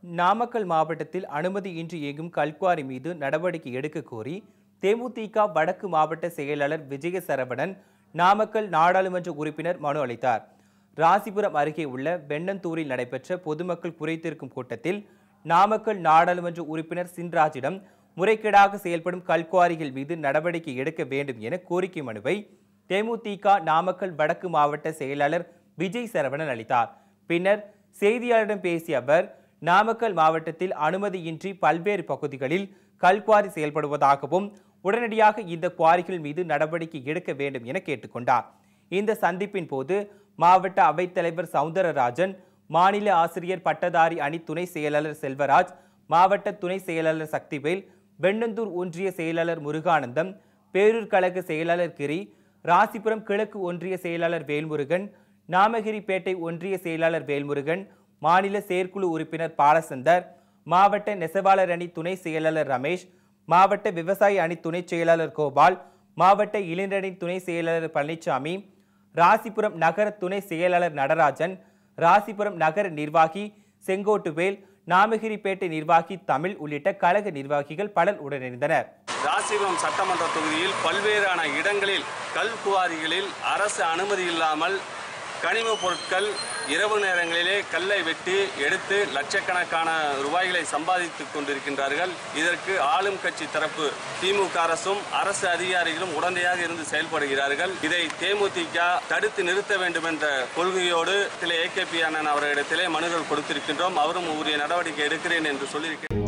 நாமக்கல் மாவட்டத்தில் அனுமதியின்றி இயங்கும் கல்குவாரி மீது நடவடிக்கை எடுக்க கோரி தேமுதிக வடக்கு மாவட்ட செயலாளர் விஜய சரவணன் நாமக்கல் நாடாளுமன்ற உறுப்பினர் மனு அளித்தார் ராசிபுரம் அருகே உள்ள வெண்ணந்தூரில் நடைபெற்ற பொதுமக்கள் குறைதீர்க்கும் கூட்டத்தில் நாமக்கல் நாடாளுமன்ற உறுப்பினர் சின்ராஜிடம் முறைகேடாக செயல்படும் கல்குவாரிகள் மீது நடவடிக்கை எடுக்க வேண்டும் என கோரிக்கை மனுவை தேமுதிக நாமக்கல் வடக்கு மாவட்ட செயலாளர் விஜய் சரவணன் அளித்தார் பின்னர் செய்தியாளரிடம் பேசிய அவர் நாமக்கல் மாவட்டத்தில் அனுமதியின்றி பல்வேறு பகுதிகளில் கல்குவாரி செயல்படுவதாகவும் உடனடியாக இந்த குவாரிகள் மீது நடவடிக்கை எடுக்க வேண்டும் என கேட்டுக்கொண்டார் இந்த சந்திப்பின் போது மாவட்ட அவைத்தலைவர் சவுந்தரராஜன் மாநில ஆசிரியர் பட்டதாரி அணி துணை செயலாளர் செல்வராஜ் மாவட்ட துணை செயலாளர் சக்திவேல் வெண்ணந்தூர் ஒன்றிய செயலாளர் முருகானந்தம் பேரூர் கழக செயலாளர் கிரி ராசிபுரம் கிழக்கு ஒன்றிய செயலாளர் வேல்முருகன் நாமகிரிப்பேட்டை ஒன்றிய செயலாளர் வேல்முருகன் மாநில செயற்குழு உறுப்பினர் பாலசந்தர் மாவட்ட நெசவாளர் அணி துணை செயலாளர் ரமேஷ் மாவட்ட விவசாய அணி துணை செயலாளர் கோபால் மாவட்ட இளைஞரணி துணை செயலாளர் பழனிசாமி ராசிபுரம் நகர துணை செயலாளர் நடராஜன் ராசிபுரம் நகர நிர்வாகி செங்கோட்டுவேல் நாமகிரிப்பேட்டை நிர்வாகி தமிழ் உள்ளிட்ட கழக நிர்வாகிகள் பலர் உடனிருந்தனர் ராசிபுரம் சட்டமன்ற தொகுதியில் பல்வேறான இடங்களில் கல் குவாரிகளில் அரசு அனுமதி இல்லாமல் கனிமப் பொருட்கள் இரவு நேரங்களிலே கல்லை வெட்டி எடுத்து லட்சக்கணக்கான ரூபாய்களை சம்பாதித்துக் கொண்டிருக்கின்றார்கள் இதற்கு ஆளும் கட்சி தரப்பு திமுக அரசும் அரசு அதிகாரிகளும் உடந்தையாக இருந்து செயல்படுகிறார்கள் இதை தேமுதிக தடுத்து நிறுத்த வேண்டும் என்ற கொள்கையோடு ஏகேபி அண்ணன் அவர்களிடத்திலே மனுகள் கொடுத்திருக்கின்றோம் அவரும் உரிய நடவடிக்கை எடுக்கிறேன் என்று சொல்லியிருக்கிறார்